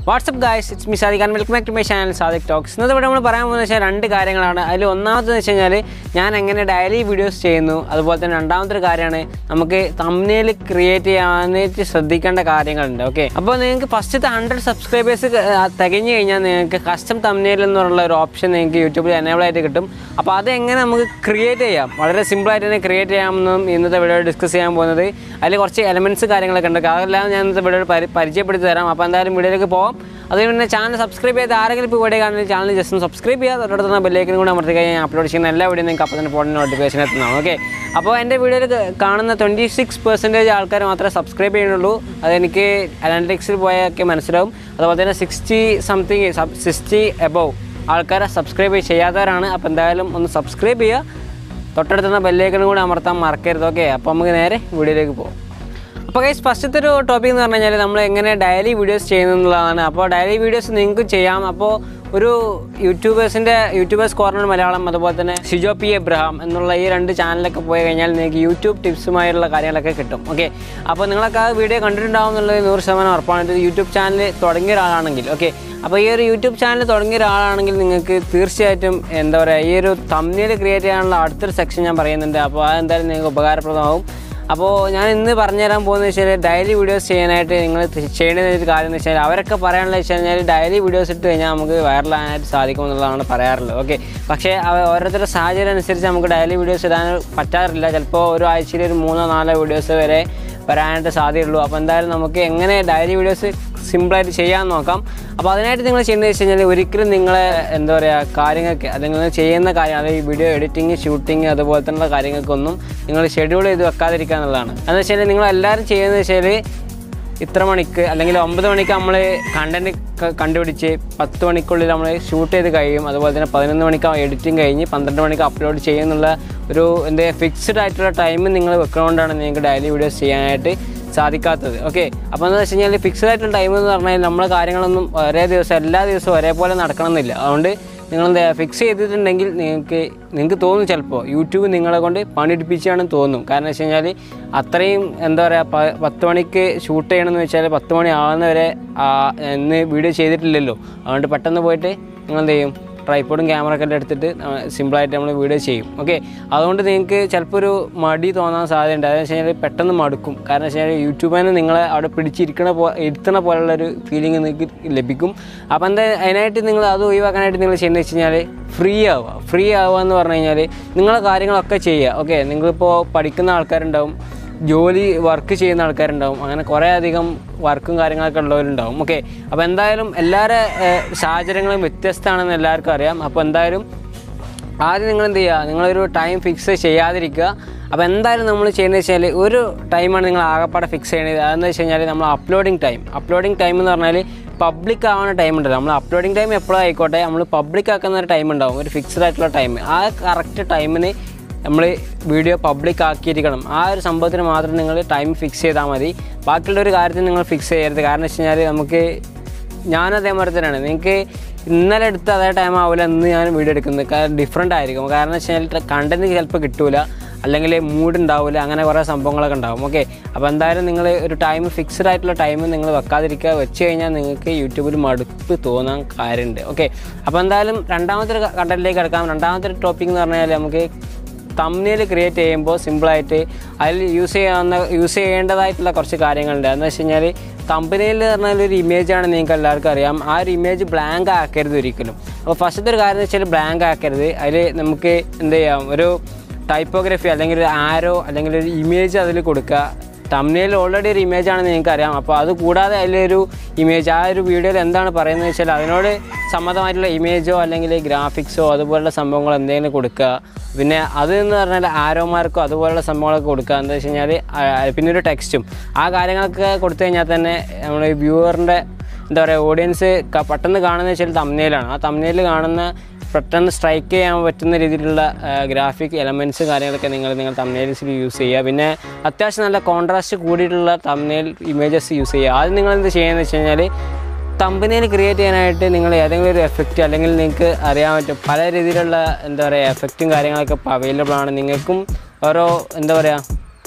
WhatsApp guys it's me Sadiq and welcome back to my channel Sadiq talks ഇന്നത്തെ ഇവിടെ നമ്മൾ പറയാൻ പോകുന്നത് വെച്ചാൽ രണ്ട് കാര്യങ്ങളാണ് അതിൽ ഒന്നാമതെന്ന് വെച്ച് കഴിഞ്ഞാൽ ഞാൻ എങ്ങനെ ഡെയിലി വീഡിയോസ് ചെയ്യുന്നു അതുപോലെ തന്നെ രണ്ടാമത്തെ ഒരു കാര്യമാണ് നമുക്ക് തമ്മിൽ ക്രിയേറ്റ് ചെയ്യാനായിട്ട് ശ്രദ്ധിക്കേണ്ട കാര്യങ്ങളുണ്ട് ഓക്കെ അപ്പോൾ നിങ്ങൾക്ക് ഫസ്റ്റത്തെ ഹൺഡ്രഡ് സബ്സ്ക്രൈബേഴ്സ് തികഞ്ഞു കഴിഞ്ഞാൽ നിങ്ങൾക്ക് കസ്റ്റം തമ്മിൽ എന്നുള്ള ഒരു ഓപ്ഷൻ നിങ്ങൾക്ക് യൂട്യൂബിൽ എനേബിൾ ആയിട്ട് കിട്ടും അപ്പോൾ അതെങ്ങനെ നമുക്ക് ക്രിയേറ്റ് ചെയ്യാം വളരെ സിമ്പിളായിട്ട് തന്നെ ക്രിയേറ്റ് ചെയ്യാമെന്നും ഇന്നത്തെ വീഡിയോ ഡിസ്കസ് ചെയ്യാൻ പോകുന്നത് അതിൽ കുറച്ച് എലമെൻറ്റ്സ് കാര്യങ്ങളൊക്കെ ഉണ്ട് അതെല്ലാം ഞാൻ ഇന്നത്തെ വീഡിയോ പരി പരിചയപ്പെടുത്തി തരാം അപ്പോൾ എന്തായാലും വീഡിയോയിലേക്ക് പോകാം അതുകൊണ്ട് തന്നെ ചാനൽ സബ്സ്ക്രൈബ് ചെയ്ത് ആരെങ്കിലും ഇപ്പോൾ വീഡിയോ കാണുന്ന ചാനൽ ജസ്റ്റ് ഒന്ന് സബ്സ്ക്രൈബ് ചെയ്യുക തൊട്ടടുത്തുള്ള ബെല്ലേക്കിനും കൂടെ അമർത്തി കഴിഞ്ഞാൽ അപ്ലോഡ് ചെയ്യുന്ന എല്ലാ വീഡിയോ നിങ്ങൾക്ക് അപ്പോൾ തന്നെ ഫോണിൽ നോട്ടിഫിക്കേഷൻ എത്തുന്നതാണ് ഓക്കെ അപ്പോൾ എൻ്റെ വീഡിയോയിൽ കാണുന്ന ട്വൻറ്റി സിക്സ് പെർസെൻറ്റേജ് ആൾക്കാർ മാത്രമേ സബ്സ്ക്രൈബ് ചെയ്യുന്നുള്ളൂ അതെനിക്ക് അനാലിറ്റിക്സിൽ പോയൊക്കെ മനസ്സിലാവും അതുപോലെ തന്നെ സിക്സ്റ്റി സംതിങ് സിക്സ്റ്റി എബവ് ആൾക്കാരെ സബ്സ്ക്രൈബ് ചെയ്യാത്തവരാണ് അപ്പോൾ എന്തായാലും ഒന്ന് സബ്സ്ക്രൈബ് ചെയ്യുക തൊട്ടടുത്തുള്ള ബെല്ലേക്കിനും കൂടെ അമർത്താൻ മറക്കരുത് ഓക്കെ അപ്പോൾ നമുക്ക് നേരെ വീഡിയോയിലേക്ക് പോകാം അപ്പോൾ ഗൈസ് ഫസ്റ്റത്തെ ഒരു ടോപ്പിക് എന്ന് പറഞ്ഞു കഴിഞ്ഞാൽ നമ്മൾ എങ്ങനെ ഡെയിലി വീഡിയോസ് ചെയ്യുന്നതാണ് അപ്പോൾ ഡെയിലി വീഡിയോസ് നിങ്ങൾക്ക് ചെയ്യാം അപ്പോൾ ഒരു യൂട്യൂബേഴ്സിൻ്റെ യൂട്യൂബേഴ്സ് കോർണർ മലയാളം അതുപോലെ തന്നെ ഷിജോ പി എബ്രഹാം എന്നുള്ള ഈ രണ്ട് ചാനലൊക്കെ പോയി കഴിഞ്ഞാൽ നിങ്ങൾക്ക് യൂട്യൂബ് ടിപ്സുമായിട്ടുള്ള കാര്യങ്ങളൊക്കെ കിട്ടും ഓക്കെ അപ്പോൾ നിങ്ങളൊക്കെ ആ വീഡിയോ കണ്ടിട്ടുണ്ടാവും എന്നുള്ളത് നൂറ് ശതമാനം ഉറപ്പാണ് ഇത് യൂട്യൂബ് ചാനൽ തുടങ്ങിയ ഒരാളാണെങ്കിൽ ഓക്കെ അപ്പോൾ ഈ ഒരു യൂട്യൂബ് ചാനൽ തുടങ്ങിയ ഒരാളാണെങ്കിൽ നിങ്ങൾക്ക് തീർച്ചയായിട്ടും എന്താ പറയുക ഈ ഒരു തമ്മിൽ ക്രിയേറ്റ് ചെയ്യാനുള്ള അടുത്തൊരു സെക്ഷൻ ഞാൻ പറയുന്നുണ്ട് അപ്പോൾ അതെന്തായാലും നിങ്ങൾക്ക് ഉപകാരപ്രദമാവും അപ്പോൾ ഞാൻ ഇന്ന് പറഞ്ഞുതരാൻ പോകുന്നത് വെച്ചാൽ ഡെയിലി വീഡിയോസ് ചെയ്യാനായിട്ട് നിങ്ങൾ ചെയ്യേണ്ട ഒരു കാര്യം എന്ന് വെച്ചാൽ അവരൊക്കെ പറയാനുള്ളത് വെച്ച് കഴിഞ്ഞാൽ ഡെയിലി വീഡിയോസ് ഇട്ട് കഴിഞ്ഞാൽ നമുക്ക് വൈറലാകാനായിട്ട് സാധിക്കും എന്നുള്ളതാണ് പറയാറുള്ളത് ഓക്കെ പക്ഷേ അവ ഓരോരുത്തരുടെ സാഹചര്യം അനുസരിച്ച് നമുക്ക് ഡെയിലി വീഡിയോസ് ഇടാൻ പറ്റാറില്ല ചിലപ്പോൾ ഒരു ആഴ്ചയിൽ ഒരു മൂന്നോ നാലോ വീഡിയോസ് വരെ വരാനായിട്ട് സാധ്യതയുള്ളൂ അപ്പോൾ എന്തായാലും നമുക്ക് എങ്ങനെ ഡെയിലി വീഡിയോസ് സിമ്പിളായിട്ട് ചെയ്യാൻ നോക്കാം അപ്പോൾ അതിനായിട്ട് നിങ്ങൾ ചെയ്യുന്നത് വെച്ച് കഴിഞ്ഞാൽ ഒരിക്കലും നിങ്ങളെ എന്താ പറയുക കാര്യങ്ങൾക്ക് അല്ലെങ്കിൽ നിങ്ങൾ ചെയ്യുന്ന കാര്യം അതായത് ഈ വീഡിയോ എഡിറ്റിങ് ഷൂട്ടിങ് അതുപോലെ തന്നെ കാര്യങ്ങൾക്കൊന്നും നിങ്ങൾ ഷെഡ്യൂൾ ചെയ്ത് വെക്കാതിരിക്കുക എന്നുള്ളതാണ് എന്ന് വെച്ചാൽ നിങ്ങൾ എല്ലാവരും ചെയ്യുന്നത് വെച്ചാൽ ഇത്ര മണിക്ക് അല്ലെങ്കിൽ ഒമ്പത് മണിക്ക് നമ്മൾ കണ്ടൻറ്റ് കണ്ടുപിടിച്ച് പത്ത് മണിക്കുള്ളിൽ നമ്മൾ ഷൂട്ട് ചെയ്ത് കഴിയും അതുപോലെ തന്നെ പതിനൊന്ന് മണിക്ക് എഡിറ്റിംഗ് കഴിഞ്ഞ് പന്ത്രണ്ട് മണിക്ക് അപ്ലോഡ് ചെയ്യുന്നുള്ള ഒരു എന്താ ഫിക്സ്ഡ് ആയിട്ടുള്ള ടൈം നിങ്ങൾ വെക്കുന്നതുകൊണ്ടാണ് നിങ്ങൾക്ക് ഡെയിലി വീഡിയോസ് ചെയ്യാനായിട്ട് സാധിക്കാത്തത് ഓക്കെ അപ്പോൾ എന്താ വെച്ച് കഴിഞ്ഞാൽ ഫിക്സ്ഡ് ആയിട്ടുള്ള ടൈം എന്ന് പറഞ്ഞാൽ നമ്മളെ കാര്യങ്ങളൊന്നും ഒരേ ദിവസം എല്ലാ ദിവസവും ഒരേപോലെ നടക്കണമെന്നില്ല അതുകൊണ്ട് നിങ്ങൾ എന്താ ഫിക്സ് ചെയ്തിട്ടുണ്ടെങ്കിൽ നിങ്ങൾക്ക് നിങ്ങൾക്ക് തോന്നും ചിലപ്പോൾ യൂട്യൂബ് നിങ്ങളെ കൊണ്ട് പണിയെടുപ്പിച്ചാണെന്ന് തോന്നും കാരണം വെച്ച് കഴിഞ്ഞാൽ അത്രയും എന്താ പറയുക പ പത്ത് മണിക്ക് ഷൂട്ട് ചെയ്യണമെന്ന് വെച്ചാൽ പത്ത് മണി ആവുന്നവരെ ഇന്ന് വീഡിയോ ചെയ്തിട്ടില്ലല്ലോ അതുകൊണ്ട് പെട്ടെന്ന് പോയിട്ട് നിങ്ങൾ എന്ത് ചെയ്യും ട്രൈപ്പോഡും ക്യാമറ ഒക്കെ എടുത്തിട്ട് സിമ്പിളായിട്ട് നമ്മൾ വീഡിയോ ചെയ്യും ഓക്കെ അതുകൊണ്ട് നിങ്ങൾക്ക് ചിലപ്പോൾ ഒരു മടി തോന്നാൻ സാധ്യതയുണ്ട് അതെന്ന് വെച്ച് കഴിഞ്ഞാൽ പെട്ടെന്ന് മടുക്കും കാരണം വെച്ച് കഴിഞ്ഞാൽ യൂട്യൂബിൽ നിന്ന് നിങ്ങളെ അവിടെ പിടിച്ചിരിക്കണ പോ ഇരുത്തണ പോലുള്ളൊരു ഫീലിംഗ് നിങ്ങൾക്ക് ലഭിക്കും അപ്പോൾ എന്താ അതിനായിട്ട് നിങ്ങൾ അത് ഒഴിവാക്കാനായിട്ട് നിങ്ങൾ ചെയ്യുന്നത് വെച്ച് കഴിഞ്ഞാൽ ഫ്രീ ആവുക ഫ്രീ ആവുക എന്ന് പറഞ്ഞു കഴിഞ്ഞാൽ നിങ്ങളെ കാര്യങ്ങളൊക്കെ ചെയ്യുക ഓക്കെ നിങ്ങളിപ്പോൾ പഠിക്കുന്ന ആൾക്കാരുണ്ടാവും ജോലി വർക്ക് ചെയ്യുന്ന ആൾക്കാരുണ്ടാവും അങ്ങനെ കുറേ അധികം വർക്കും കാര്യങ്ങളൊക്കെ ഉള്ളവരുണ്ടാവും ഓക്കെ അപ്പോൾ എന്തായാലും എല്ലാവരുടെ സാഹചര്യങ്ങളും വ്യത്യസ്തമാണെന്ന് എല്ലാവർക്കും അറിയാം അപ്പോൾ എന്തായാലും ആദ്യം നിങ്ങൾ എന്ത് ചെയ്യുക നിങ്ങളൊരു ടൈം ഫിക്സ് ചെയ്യാതിരിക്കുക അപ്പോൾ എന്തായാലും നമ്മൾ ചെയ്യുന്നത് വെച്ചാൽ ഒരു ടൈമാണ് നിങ്ങൾ ആകപ്പാടെ ഫിക്സ് ചെയ്യണത് അതെന്ന് വെച്ച് കഴിഞ്ഞാൽ നമ്മൾ അപ്ലോഡിങ് ടൈം അപ്ലോഡിങ് ടൈം എന്ന് പറഞ്ഞാൽ പബ്ലിക് ആവുന്ന ടൈം ഉണ്ടല്ലോ നമ്മൾ അപ്ലോഡിങ് ടൈം എപ്പോഴും ആയിക്കോട്ടെ നമ്മൾ പബ്ലിക് ആക്കുന്ന ഒരു ടൈം ഉണ്ടാവും ഒരു ഫിക്സ്ഡ് ആയിട്ടുള്ള ടൈം ആ കറക്റ്റ് ടൈമിന് നമ്മൾ വീഡിയോ പബ്ലിക് ആക്കിയിരിക്കണം ആ ഒരു സംഭവത്തിന് മാത്രം നിങ്ങൾ ടൈം ഫിക്സ് ചെയ്താൽ മതി ബാക്കിയുള്ള ഒരു കാര്യത്തിന് നിങ്ങൾ ഫിക്സ് ചെയ്യരുത് കാരണം വെച്ച് കഴിഞ്ഞാൽ നമുക്ക് ഞാനും അതേമാതിരി തന്നെയാണ് നിങ്ങൾക്ക് ഇന്നലെ എടുത്ത അതേ ടൈം ആവില്ല ഇന്ന് ഞാൻ വീഡിയോ എടുക്കുന്നത് കാരണം ഡിഫറെൻ്റ് ആയിരിക്കും കാരണം വെച്ച് കഴിഞ്ഞാൽ കണ്ടൻറ്റ് ചിലപ്പോൾ കിട്ടൂല അല്ലെങ്കിൽ മൂഡ് ഉണ്ടാവില്ല അങ്ങനെ കുറേ സംഭവങ്ങളൊക്കെ ഉണ്ടാവും ഓക്കെ അപ്പോൾ എന്തായാലും നിങ്ങൾ ഒരു ടൈം ഫിക്സ്ഡ് ആയിട്ടുള്ള ടൈം നിങ്ങൾ വെക്കാതിരിക്കുക വെച്ച് കഴിഞ്ഞാൽ നിങ്ങൾക്ക് യൂട്യൂബിൽ മടുപ്പ് തോന്നാൻ കാര്യമുണ്ട് ഓക്കെ അപ്പോൾ എന്തായാലും രണ്ടാമത്തെ ഒരു കണ്ടൻറ്റിലേക്ക് കിടക്കാം രണ്ടാമത്തെ ഒരു ടോപ്പിക് എന്ന് പറഞ്ഞാൽ നമുക്ക് തമ്മിൽ ക്രിയേറ്റ് ചെയ്യുമ്പോൾ സിമ്പിളായിട്ട് അതിൽ യൂസ് ചെയ്യാവുന്ന യൂസ് ചെയ്യേണ്ടതായിട്ടുള്ള കുറച്ച് കാര്യങ്ങളുണ്ട് എന്ന് വെച്ച് കഴിഞ്ഞാൽ കമ്പനിയിൽ പറഞ്ഞാൽ ഒരു ഇമേജാണ് നിങ്ങൾക്ക് എല്ലാവർക്കും അറിയാം ആ ഒരു ഇമേജ് ബ്ലാങ്ക് ആക്കരുത് ഒരിക്കലും അപ്പോൾ ഫസ്റ്റത്തെ ഒരു കാര്യം എന്ന് വെച്ചാൽ ബ്ലാങ്ക് ആക്കരുത് അതിൽ നമുക്ക് എന്ത് ചെയ്യാം ഒരു ടൈപ്പോഗ്രഫി അല്ലെങ്കിൽ ഒരു ആരോ അല്ലെങ്കിൽ ഒരു ഇമേജ് അതിൽ കൊടുക്കുക തമ്മിൽ ഓൾറെഡി ഒരു ഇമേജ് ആണെന്ന് നിങ്ങൾക്ക് അറിയാം അപ്പോൾ അത് കൂടാതെ അതിലൊരു ഇമേജ് ആ ഒരു വീഡിയോയിൽ എന്താണ് പറയുന്നത് വെച്ചാൽ അതിനോട് സമ്മതമായിട്ടുള്ള ഇമേജോ അല്ലെങ്കിൽ ഗ്രാഫിക്സോ അതുപോലുള്ള സംഭവങ്ങൾ എന്തെങ്കിലും കൊടുക്കുക പിന്നെ അത് എന്ന് പറഞ്ഞാൽ ആരോമാർക്കോ അതുപോലുള്ള സംഭവങ്ങളൊക്കെ കൊടുക്കുക എന്താ വെച്ച് കഴിഞ്ഞാൽ പിന്നെ ഒരു ടെക്സ്റ്റും ആ കാര്യങ്ങളൊക്കെ കൊടുത്തു കഴിഞ്ഞാൽ തന്നെ നമ്മുടെ വ്യൂവറിൻ്റെ എന്താ പറയുക ഓഡിയൻസ് പെട്ടെന്ന് കാണുന്ന വെച്ചാൽ തമ്മിലാണ് ആ തമ്മിൽ കാണുന്ന പെട്ടെന്ന് സ്ട്രൈക്ക് ചെയ്യാൻ പറ്റുന്ന രീതിയിലുള്ള ഗ്രാഫിക് എലമെൻറ്റ്സ് കാര്യങ്ങളൊക്കെ നിങ്ങൾ നിങ്ങൾ തമ്മിൽസിൽ യൂസ് ചെയ്യുക പിന്നെ അത്യാവശ്യം നല്ല കോൺട്രാസ്റ്റ് കൂടിയിട്ടുള്ള തമ്മിൽ ഇമേജസ് യൂസ് ചെയ്യുക ആദ്യം നിങ്ങൾ എന്ത് ചെയ്യുന്നത് വെച്ച് കഴിഞ്ഞാൽ തമ്പനിയിൽ ക്രിയേറ്റ് ചെയ്യാനായിട്ട് നിങ്ങൾ ഏതെങ്കിലും ഒരു എഫക്റ്റ് അല്ലെങ്കിൽ നിങ്ങൾക്ക് അറിയാൻ പറ്റും പല രീതിയിലുള്ള എന്താ പറയുക എഫക്റ്റും കാര്യങ്ങളൊക്കെ ഇപ്പോൾ അവൈലബിൾ ആണ് നിങ്ങൾക്കും ഓരോ എന്താ പറയുക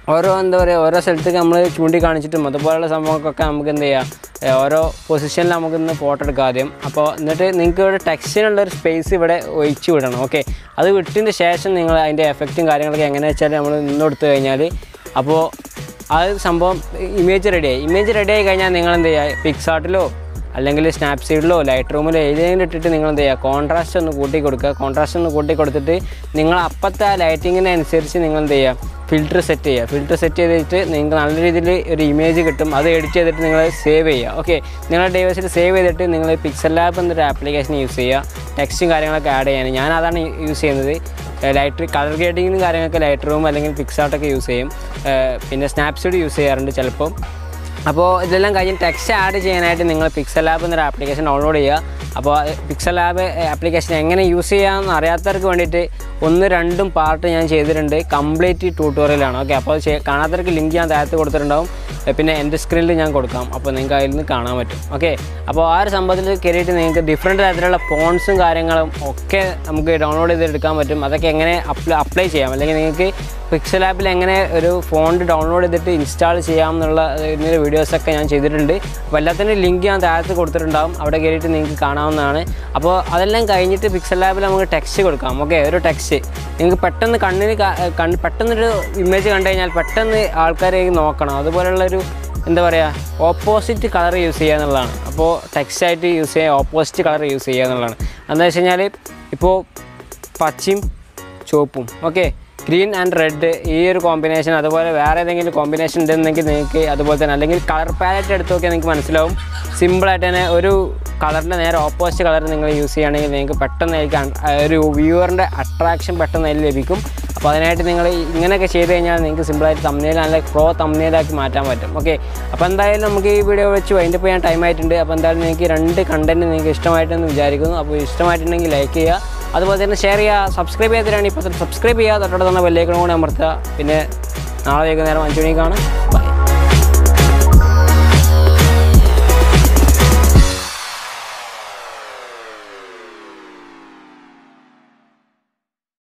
ഓരോ എന്താ പറയുക ഓരോ സ്ഥലത്തേക്ക് നമ്മൾ ചൂണ്ടിക്കാണിച്ചിട്ടും അതുപോലുള്ള സംഭവങ്ങൾക്കൊക്കെ നമുക്ക് എന്ത് ചെയ്യാം ഏ, ഓരോ പൊസിഷനിൽ നമുക്ക് ഇന്ന് ഫോട്ടോ എടുക്കാം ആദ്യം അപ്പോൾ എന്നിട്ട് നിങ്ങൾക്ക് ഇവിടെ ടെക്സ്റ്റിനുള്ള ഒരു സ്പേസ് ഇവിടെ ഒഴിച്ചു വിടണം ഓക്കെ അത് വിട്ടതിന് ശേഷം നിങ്ങൾ അതിൻ്റെ എഫക്റ്റും കാര്യങ്ങളൊക്കെ എങ്ങനെ വെച്ചാൽ നമ്മൾ നിന്നെടുത്ത് കഴിഞ്ഞാൽ അപ്പോൾ ആ സംഭവം ഇമേജ് റെഡിയായി ഇമേജ് റെഡിയായി കഴിഞ്ഞാൽ നിങ്ങൾ എന്ത് ചെയ്യുക പിക്സാർട്ടിലോ അല്ലെങ്കിൽ സ്നാപ്സീഡിലോ ലൈറ്റ് റൂമിലോ ഏതെങ്കിലും ഇട്ടിട്ട് നിങ്ങൾ എന്ത് ചെയ്യുക കോൺട്രാസ്റ്റ് ഒന്ന് കൂട്ടി കൊടുക്കുക കോൺട്രാസ്റ്റ് ഒന്ന് കൂട്ടി കൊടുത്തിട്ട് നിങ്ങൾ അപ്പത്തെ ആ ലൈറ്റിങ്ങിനനുസരിച്ച് നിങ്ങൾ എന്ത് ചെയ്യുക ഫിൽറ്റർ സെറ്റ് ചെയ്യുക ഫിൽറ്റർ സെറ്റ് ചെയ്തിട്ട് നിങ്ങൾക്ക് നല്ല രീതിയിൽ ഒരു ഇമേജ് കിട്ടും അത് എഡിറ്റ് ചെയ്തിട്ട് നിങ്ങൾ സേവ് ചെയ്യുക ഓക്കെ നിങ്ങളുടെ ഡിവൈസിൽ സേവ് ചെയ്തിട്ട് നിങ്ങൾ പിക്സൽ ലാബ് എന്നൊരു ആപ്ലിക്കേഷൻ യൂസ് ചെയ്യുക ടെക്സ്റ്റും കാര്യങ്ങളൊക്കെ ആഡ് ചെയ്യാൻ ഞാൻ അതാണ് യൂസ് ചെയ്യുന്നത് ലൈറ്റ് കളർ ഗ്രേഡിങ്ങിനും കാര്യങ്ങളൊക്കെ ലൈറ്റ് റൂം അല്ലെങ്കിൽ പിക്സാർട്ടൊക്കെ യൂസ് ചെയ്യും ഏഹ് പിന്നെ സ്നാപ്സീഡ് യൂസ് ചെയ്യാറുണ്ട് ചിലപ്പോൾ അപ്പോൾ ഇതെല്ലാം കഴിഞ്ഞ് ടെക്സ്റ്റ് ആഡ് ചെയ്യാനായിട്ട് നിങ്ങൾ പിക്സൽ ലാബ് എന്നൊരു ആപ്ലിക്കേഷൻ ഡൗൺലോഡ് ചെയ്യുക അപ്പോൾ പിക്സൽ ലാബ് ആപ്ലിക്കേഷൻ എങ്ങനെ യൂസ് ചെയ്യാമെന്ന് അറിയാത്തവർക്ക് വേണ്ടിയിട്ട് ഒന്ന് രണ്ടും പാർട്ട് ഞാൻ ചെയ്തിട്ടുണ്ട് കംപ്ലീറ്റ് ട്യൂട്ടോറിയലാണ് ഓക്കെ അപ്പോൾ അത് ചെയ്യ- കാണാത്തവർക്ക് ലിങ്ക് ഞാൻ താഴത്ത് കൊടുത്തിട്ടുണ്ടാവും ഏ, പിന്നെ എൻ്റെ സ്ക്രീനിൽ ഞാൻ കൊടുക്കാം അപ്പോൾ നിങ്ങൾക്ക് അതിൽ നിന്ന് കാണാൻ പറ്റും ഓക്കെ അപ്പോൾ ആ ഒരു സംഭവത്തിൽ കയറിയിട്ട് നിങ്ങൾക്ക് ഡിഫറെൻറ്റ് തരത്തിലുള്ള ഫോൺസും കാര്യങ്ങളും ഒക്കെ നമുക്ക് ഡൗൺലോഡ് ചെയ്തെടുക്കാൻ പറ്റും അതൊക്കെ എങ്ങനെ അപ്ലൈ അപ്ലൈ ചെയ്യാം അല്ലെങ്കിൽ നിങ്ങൾക്ക് പിക്സൽ ആപ്പിൽ എങ്ങനെ ഒരു ഫോണ്ട് ഡൗൺലോഡ് ചെയ്തിട്ട് ഇൻസ്റ്റാൾ ചെയ്യാം എന്നുള്ള ഇതിൻ്റെ വീഡിയോസൊക്കെ ഞാൻ ചെയ്തിട്ടുണ്ട് അപ്പോൾ എല്ലാത്തിൻ്റെ ലിങ്ക് ഞാൻ താഴത്ത് കൊടുത്തിട്ടുണ്ടാവും അവിടെ കയറിയിട്ട് നിങ്ങൾക്ക് കാണാവുന്നതാണ് അപ്പോൾ അതെല്ലാം കഴിഞ്ഞിട്ട് പിക്സൽ ലാബിൽ നമുക്ക് ടെക്സ്റ്റ് കൊടുക്കാം ഓക്കെ ഒരു ടെക്സ്റ്റ് നിങ്ങൾക്ക് പെട്ടെന്ന് കണ്ണിന് കാ- കണ്ണ് പെട്ടെന്നൊരു ഇമേജ് കണ്ടു കഴിഞ്ഞാൽ പെട്ടെന്ന് ആൾക്കാരെ നോക്കണം അതുപോലുള്ളൊരു എന്താ പറയുക ഓപ്പോസിറ്റ് കളർ യൂസ് ചെയ്യുക എന്നുള്ളതാണ് അപ്പോൾ ടെക്സ്റ്റ് ആയിട്ട് യൂസ് ചെയ്യുക ഓപ്പോസിറ്റ് കളർ യൂസ് ചെയ്യുക എന്നുള്ളതാണ് എന്താ വെച്ച് കഴിഞ്ഞാൽ ഇപ്പോൾ പച്ചയും ചുവപ്പും ഓക്കെ ഗ്രീൻ ആൻഡ് റെഡ് ഈ ഒരു കോമ്പിനേഷൻ അതുപോലെ വേറെ ഏതെങ്കിലും കോമ്പിനേഷൻ ഉണ്ടെന്നെങ്കിൽ നിങ്ങൾക്ക് അതുപോലെ തന്നെ അല്ലെങ്കിൽ കളർ പാലറ്റ് എടുത്ത് നോക്കിയാൽ നിങ്ങൾക്ക് മനസ്സിലാവും സിമ്പിളായിട്ട് തന്നെ ഒരു കളറിൻ്റെ നേരെ ഓപ്പോസിറ്റ് കളർ നിങ്ങൾ യൂസ് ചെയ്യുകയാണെങ്കിൽ നിങ്ങൾക്ക് പെട്ടെന്ന് അതിലേക്ക് അൺ- ആ ഒരു വ്യൂവറിൻ്റെ അട്രാക്ഷൻ പെട്ടെന്ന് അതിൽ ലഭിക്കും അപ്പോൾ അതിനായിട്ട് നിങ്ങൾ ഇങ്ങനെയൊക്കെ ചെയ്ത് കഴിഞ്ഞാൽ നിങ്ങൾക്ക് സിമ്പിളായിട്ട് തമ്മിൽ നല്ല പ്രോ തമ്മിലാക്കി മാറ്റാൻ പറ്റും ഓക്കെ അപ്പോൾ എന്തായാലും നമുക്ക് ഈ വീഡിയോ വെച്ച് വൈൻഡപ്പ് ചെയ്യാൻ ടൈം ആയിട്ടുണ്ട് അപ്പോൾ എന്തായാലും നിങ്ങൾക്ക് രണ്ട് കണ്ടൻറ്റ് നിങ്ങൾക്ക് ഇഷ്ടമായിട്ടെന്ന് വിചാരിക്കുന്നു അപ്പോൾ ഇഷ്ടമായിട്ടുണ്ടെങ്കിൽ ലൈക്ക് ചെയ്യുക അതുപോലെ തന്നെ ഷെയർ ചെയ്യുക സബ്സ്ക്രൈബ് ചെയ്തിട്ടാണ് ഇപ്പോൾ സബ്സ്ക്രൈബ് ചെയ്യുക തൊട്ടടുത്ത് തന്നെ ബെല്ലേക്കണം കൂടെ അമർത്തുക പിന്നെ നാളെ വൈകുന്നേരം അഞ്ച് മണിക്കാണ് ബൈ